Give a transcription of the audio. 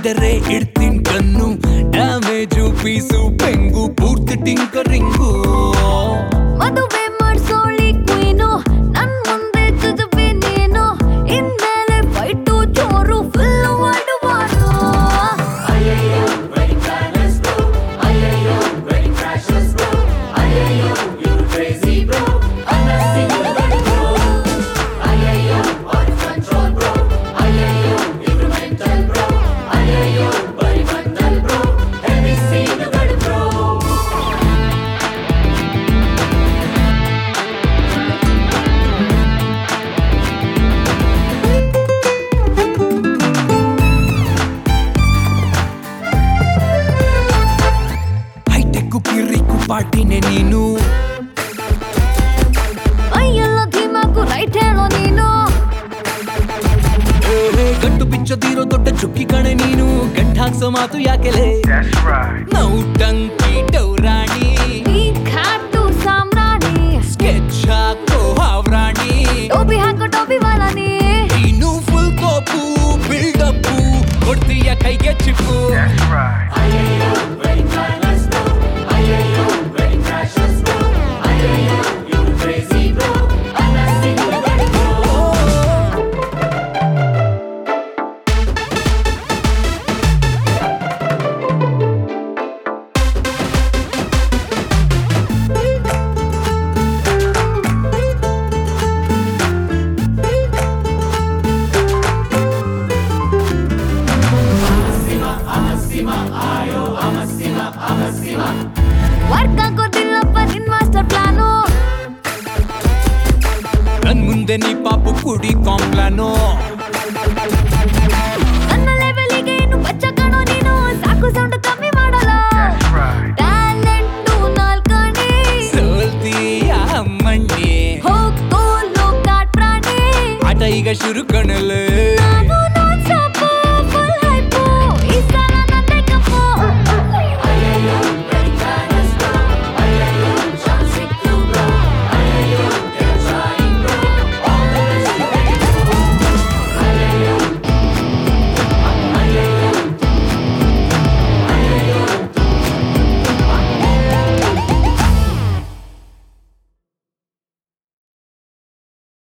ಕಂಡರೆ ಇಡ್ತೀನ್ ಕಣ್ಣು damage piece ಪೆಂಗು ಪೂರ್ತಿ ಟಿಂಕರಿಂಗು ಮದುವೆ ಮಾಡ್ಸೋಳಿ ಕ್ವೀನು ನನ್ ಮುಂದೆ ಜುಜುಬಿ ನೀನು ಇನ್ಮೇಲೆ ಫೈಟು ಜೋರು ಫುಲ್ ವರ್ಲ್ಡ್ ವಾರು ಹೈಟೆಕ್ ಕಿರಿಕು ಪಾರ್ಟಿನೇ ನೀನು ಮೈಯೆಲ್ಲ ಧೀಮಾಕು ರೈಟ್ ಹೇಳೋ ನೀನು ಏ, ಗಂಟು ಬಿಚ್ಚದಿರೋ ದೊಡ್ಡ ಚುಕ್ಕಿ ಕಣೆ ನೀನು ಗಂಟ್ ಹಾಕ್ಸೋ ಮಾತು ಯಾಕೆಲೆ That's right. ನೌಟಂಕಿ ಡೌರಾಣಿ ಈ ಖಾಟು ಸಾಮ್ರಾಣಿ ಸ್ಕೆಚ್ ಹಾಕೋ ಹಾವ್ರಾಣಿ ಟೋಪಿ ಹಾಕೋ ಟೋಪಿ ವಾಲ ನೀ ನೀನು ಫುಲ್ ಕೋಪು ಬಿಲ್ಡಪ್ಪು ಕೊಡ್ತೀಯ ಕೈಗೆ ಚಿಪ್ಪು That's right. ವರ್ಕ್ ಹಾಕೋದಿಲ್ಲಪ್ಪ ನಿನ್ ಮಾಸ್ಟರ್ ಪ್ಲಾನು ನನ್ ಮುಂದೆ ನೀ ಪಾಪು ಕುಡಿ ಕಾಂಪ್ಲಾನೋ ನನ್ನ ಲೆವೆಲಿಗೆ ಇನ್ನು ಬಚ್ಚ ಕಾಣೋ ನೀನು ಸಾಕು ಸೌಂಡ್ ಕಮ್ಮಿ ಮಾಡಲ್ಲ That's right. ಟ್ಯಾಲೆಂಟು ನಾಲ್ಕಣಿ ಸೋಲ್ತೀಯ ಅಮ್ಮಣ್ಣಿ ಹೋಗ್ತೋ ಲೋಕಾಟ್ ಪ್ರಾಣಿ ಆಟ ಈಗ ಶುರು ಕಣಲೆ